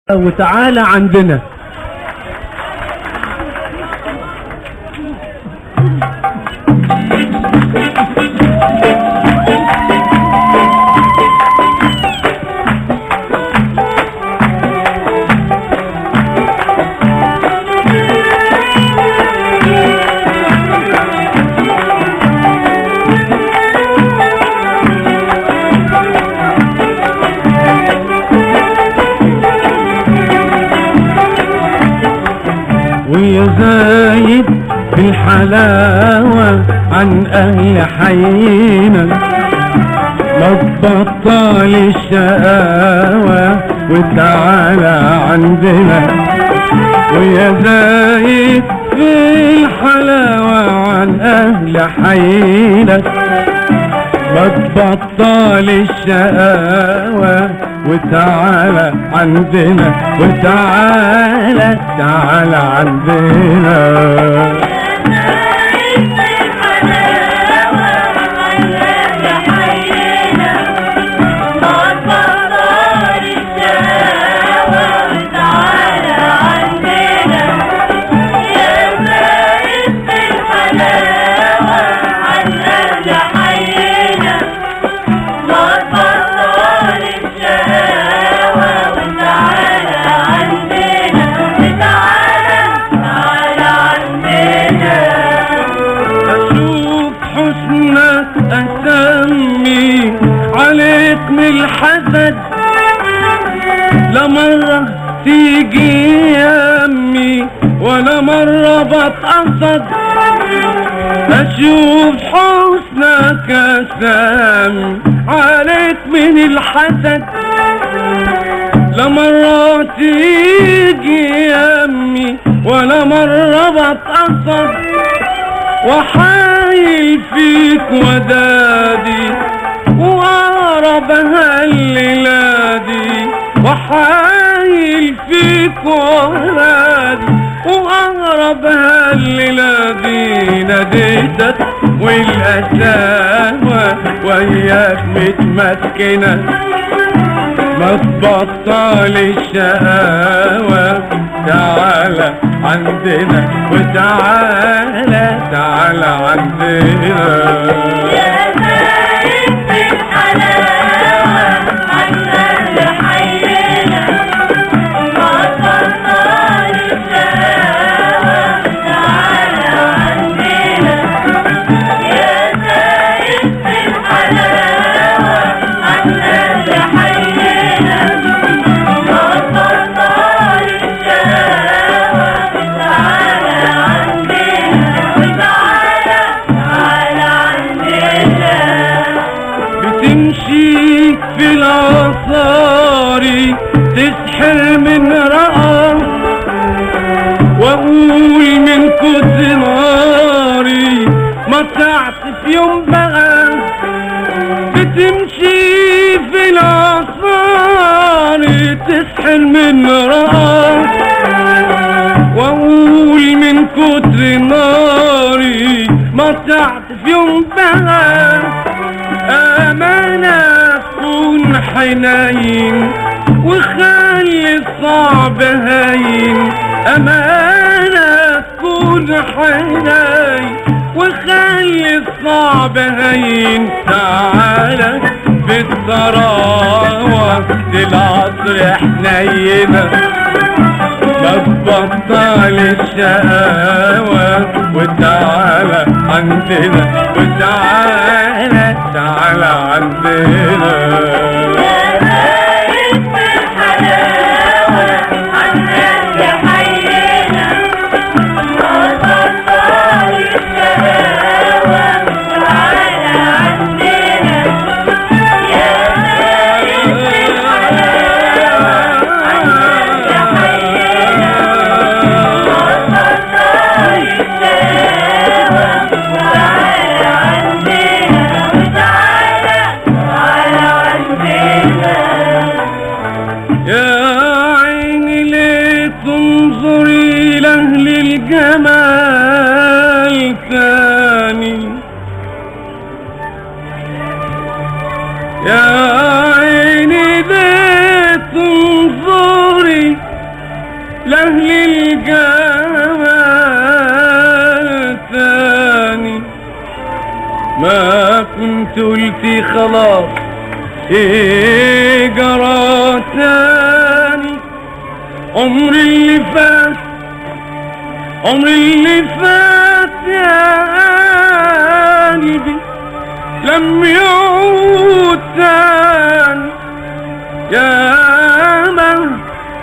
وتعالى عندنا ويا زايد بالحلاوة عن أهل حينا ما تبطل الشقاوة وتعالى عندنا ويا زايد بالحلاوة عن أهل حينا ما تبطل الشقاوة وتعالى عندنا وتعالى تعالى عندنا أشوف حسنك أسمي عليك من الحسد لا مرة تيجي يمي ولا مرة بتقصد أشوف حسنك أسمي عليك من الحسد لا مرة تيجي يمي ولا مرة بتقصد وحايل فيك ودادي وأقرب هالليلادي وحايل فيك ودادي وأقرب هالليلادي ناديتك والأساوة وياك متمكنة ما تبطل الشقاوة تعالى عندنا وتعالى تعالى عندنا بتمشي في العصاري تسحر من رأى واقول من كتر ناري ما طلعت في يوم بقى بتمشي في العصاري تسحر من رأى واقول من كتر ناري ما طلعت في يوم بقى أمانة تكون حنين وخلي الصعب هين أمانة تكون حنين وخلي الصعب هين تعالى بالثراوة العصر حنينة ما تبطل الشقاوة وتعالى عندنا وتعالى تعالى عندنا لأهل الجمال ثاني ما كنت قلتي خلاص ايه جرى تاني عمري اللي فات عمري اللي فات يا قلبي لم يعود تاني يا من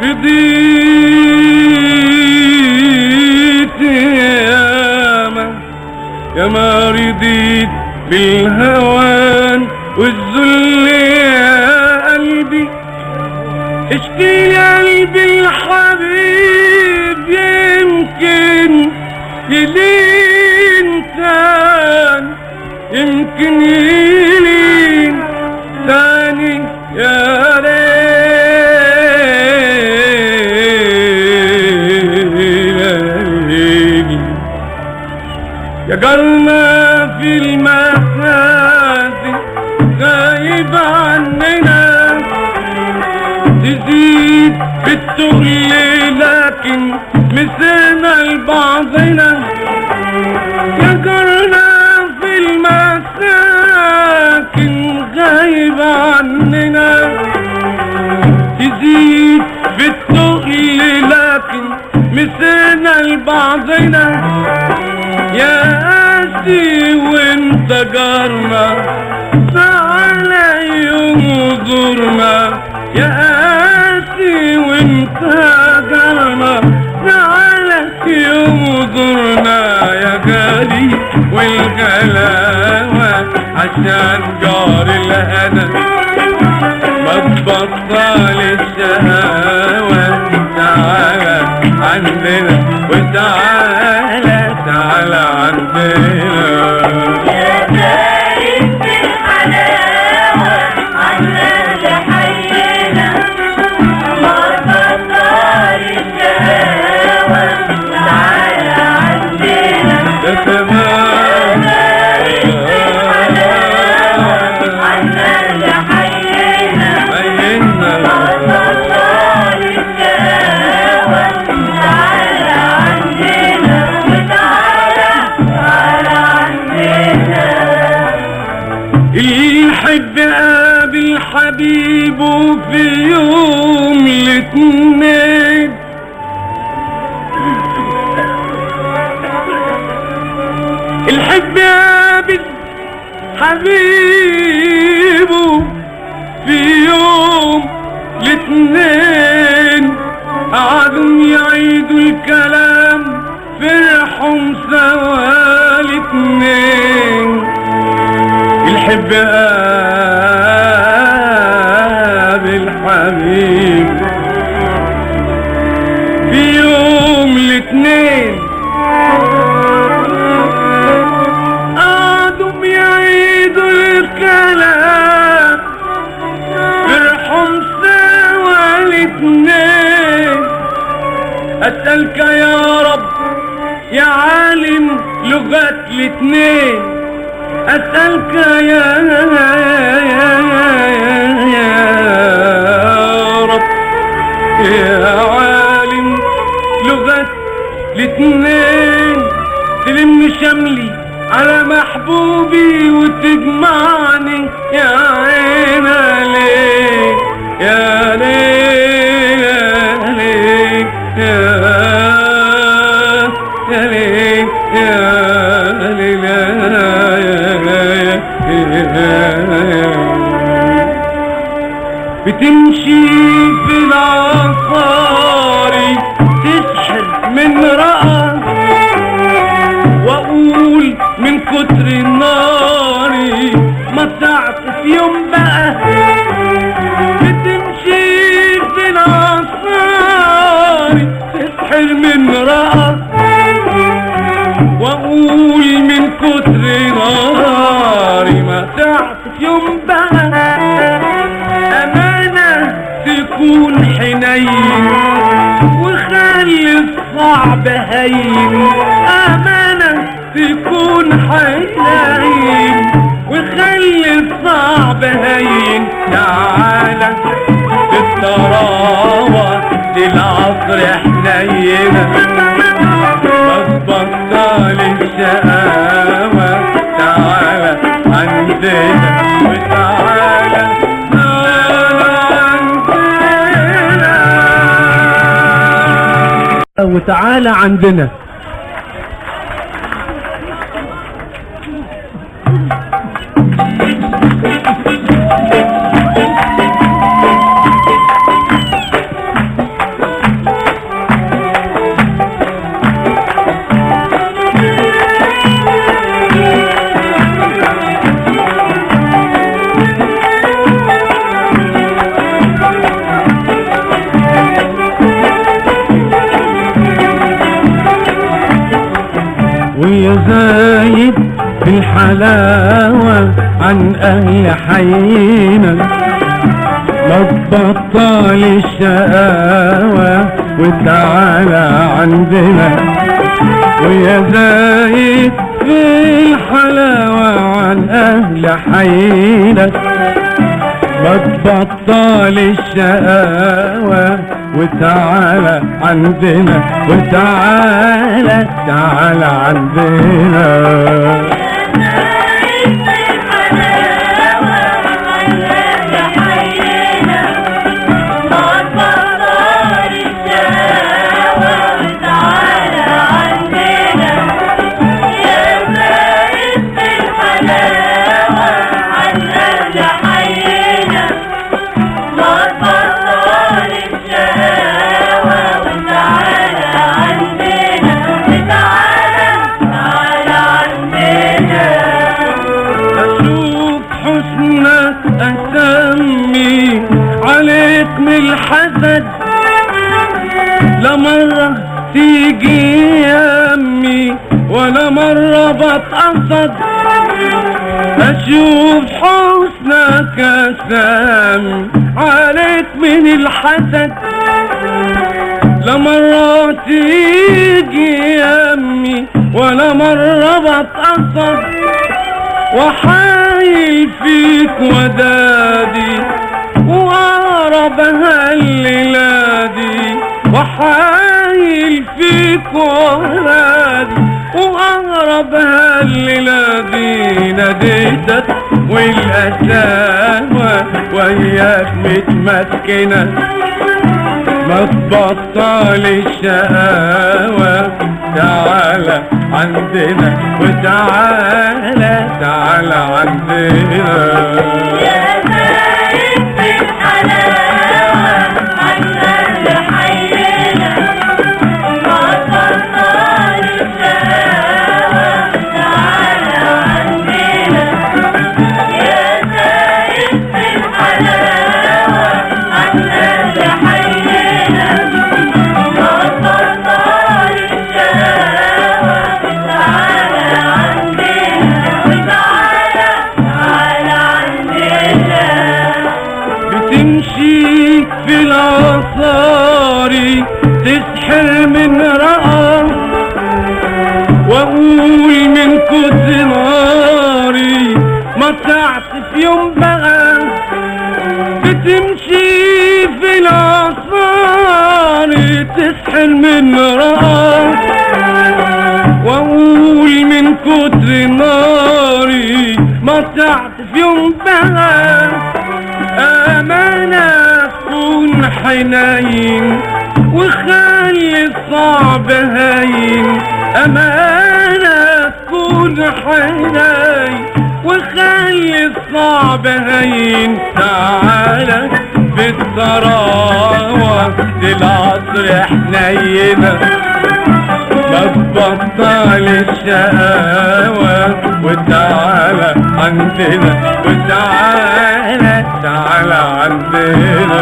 رضيت يا من يا ما رضيت بالهوان والذل يا قلبي اشكي قلبي الحبيب يمكن يلين تاني يمكن يلين تاني يا ليلي يا قرنا في المحاسن غايب عننا تزيد بالتغل لكن مسنا لبعضنا يا قرنا في المساكن غايب عننا تزيد بالتغل لكن مسنا لبعضنا يا قاسي وانت جارنا تعالى يوم زورنا يا قاسي وانت جارنا تعالى يوم زورنا يا غالي والغلاوة عشان جار الهنا ما تبطل الشهوة تعالى عندنا وتعالى تعالى عندنا يا بارد بالحلاوة عالناس حينا ما تطار الشهوة تعالى عندنا ده تمام عالناس حينا عيننا ما تطار الشهوة تعالى عندنا وتعالى تعالى عندنا يحب قابل حبيبه في يوم الاتنين الحب قابل حبيبه في يوم الاتنين قعدوا يعيدوا الكلام فرحوا سوا الاتنين الحب قابل حبيب في يوم الاتنين قعدوا بيعيدوا الكلام فرحوا سوا الاتنين أسألك يا رب يا عالم لغات الاتنين أسألك يا يا رب يا عالم لغة الاتنين تلم شملي على محبوبي وتجمعني يا عينا ليه يا ليه يا ليه يا يا ليه يا ليه يا بتمشي في العصاري تسحر من رأى واقول من كتر النار ما تعطف يوم بقى بتمشي في العصاري تسحر من رأى واقول من كتر ناري ما تعطف يوم بقى أمانة تكون حنين وخلي الصعب هين أمانة تكون حنين وخلي الصعب هين تعالى بالطراوة دي العصر حنينة بس بطل الشقاوة تعالى عندنا وتعالى عندنا وتعالى عندنا ويا زايد في الحلاوة عن أهل حينا ما تبطل الشقاوة وتعالى عندنا ويا زايد في الحلاوة عن أهل حينا ما تبطل الشقاوة وتعالى عندنا وتعالى تعالى عندنا أشوف حسنك أسمي عليك من الحسد لا مرة تيجي يمي ولا مرة بتقصد أشوف حسنك أسمي عليك من الحسد لا مرة تيجي يمي ولا مرة بتقصد وحايل فيك ودادي وأقرب هالليلادي وحايل فيك ودادي وأقرب هالليلادي ناديتك والأسامة وياك متمكنة ما تبطل الشقاوة تعالى عندنا وتعالى تعالى عندنا بتمشي في العصاري تسحر من رأى واقول من كتر ناري ما طلعت في يوم بقى بتمشي في العصاري تسحر من رأى واقول من كتر ناري ما طلعت في يوم بقى أمانة كون حنين وخلي الصعب هين أمانة كون حنين وخلي الصعب هين تعالى بالثراوة دي العصر حنينة ما تبطل الشقاوة وتعالى عندنا وتعالى تعالى عندنا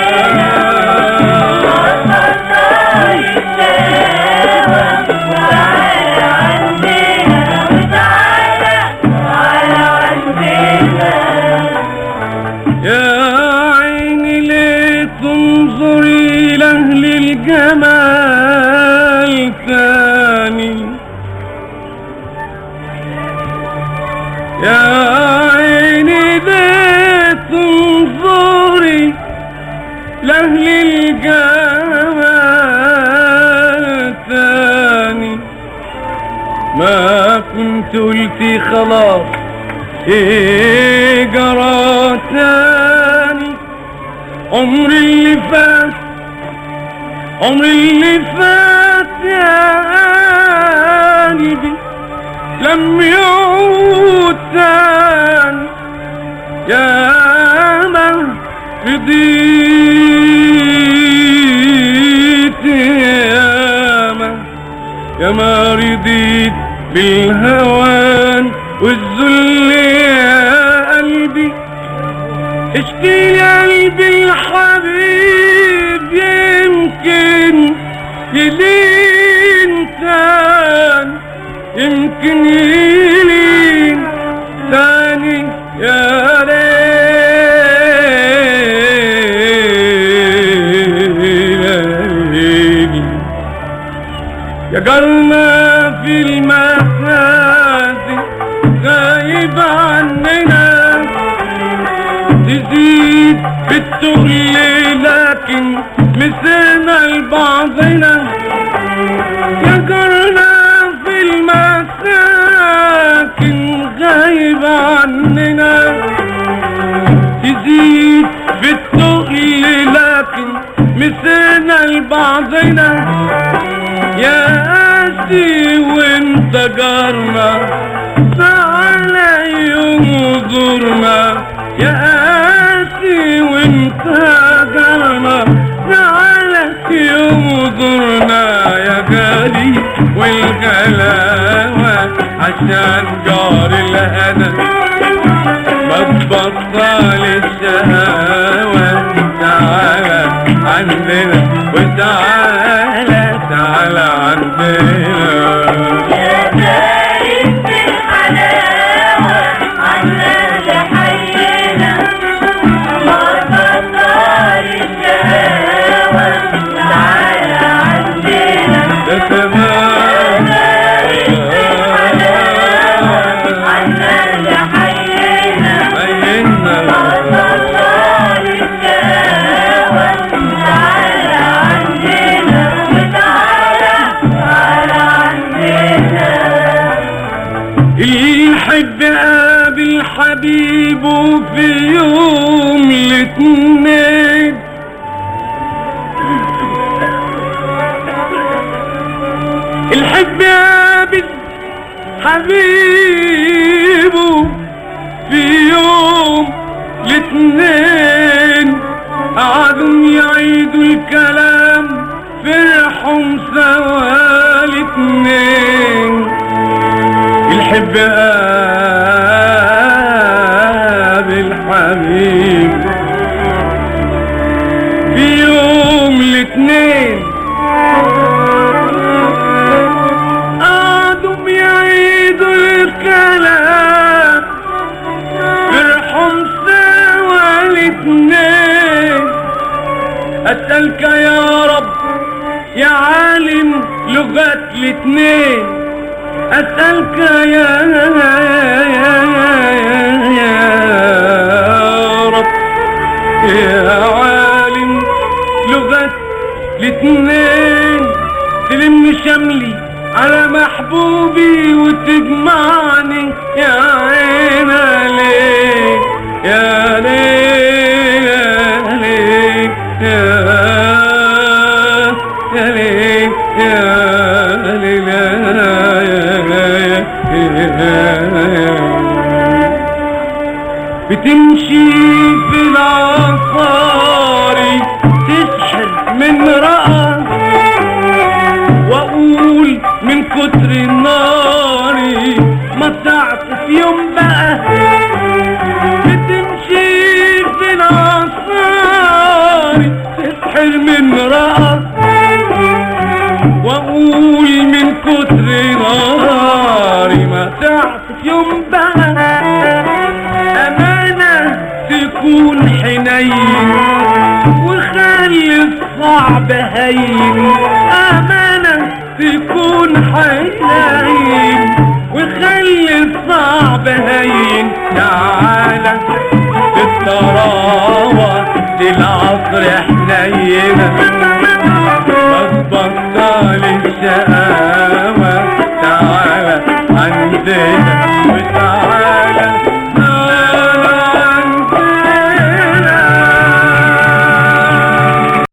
Yeah. يا عيني ليه تنظري لأهل الجمال تاني يا عيني ليه تنظري لأهل الجمال تاني ما كنت قلتي خلاص ايه جرى تاني عمري اللي فات عمري اللي فات يا قلبي لم يعود تاني يا ما رضيت يا ما يا ما رضيت بالهوان والذل يا قلبي اشتي قلبي الحبيب يمكن يلين تاني يمكن يلين تاني يا ليلي يا جرنا في المكاسي غايب عننا تزيد بالتغل لكن مسنا لبعضنا يا جرنا في المساكن غايب عننا تزيد بالتغل لكن مسنا لبعضنا يا قاسي وانت جارنا تعالى يوم زورنا يا قاسي وانت جارنا تعالى يوم زورنا يا غالي والغلاوة عشان جار الهنا ما تبطل الشهوة تعالى عندنا وتعالى تعالى عندنا يا دايم في الحلاوة عنا لحينا ما تبطل الشهوة تعالى عندنا ده تمام دايم في الحلاوة عنا لحينا بينا ما تبطل الشهوة تعالى عندنا وتعالى تعالى عندنا يحب قابل حبيبه في يوم الاتنين الحب قابل حبيبه في يوم الاتنين قعدوا يعيدوا الكلام فرحوا سوا الاتنين الحب قابل حبيب في يوم الاتنين قعدوا بيعيدوا الكلام فرحوا سوا الاتنين أسألك يا رب يا عالم لغات الاتنين أسألك يا يا رب يا عالم لغة الاتنين تلم شملي على محبوبي وتجمعني يا عين عليك يا ليل يا ليل يا يا ليل يا ليل بتمشي في العصاري تسحر من رأى واقول من كتر النار ما تعطف يوم بقى بتمشي في العصاري تسحر من رأى واقول من كتر ناري ما تعطف يوم بقى امانة تكون حنين وخلي الصعب هين امانة تكون حنين وخلي الصعب هين تعالى بالطراوة للعصر حنينة بس بطل الشقاوة تعالى عندنا وتعالى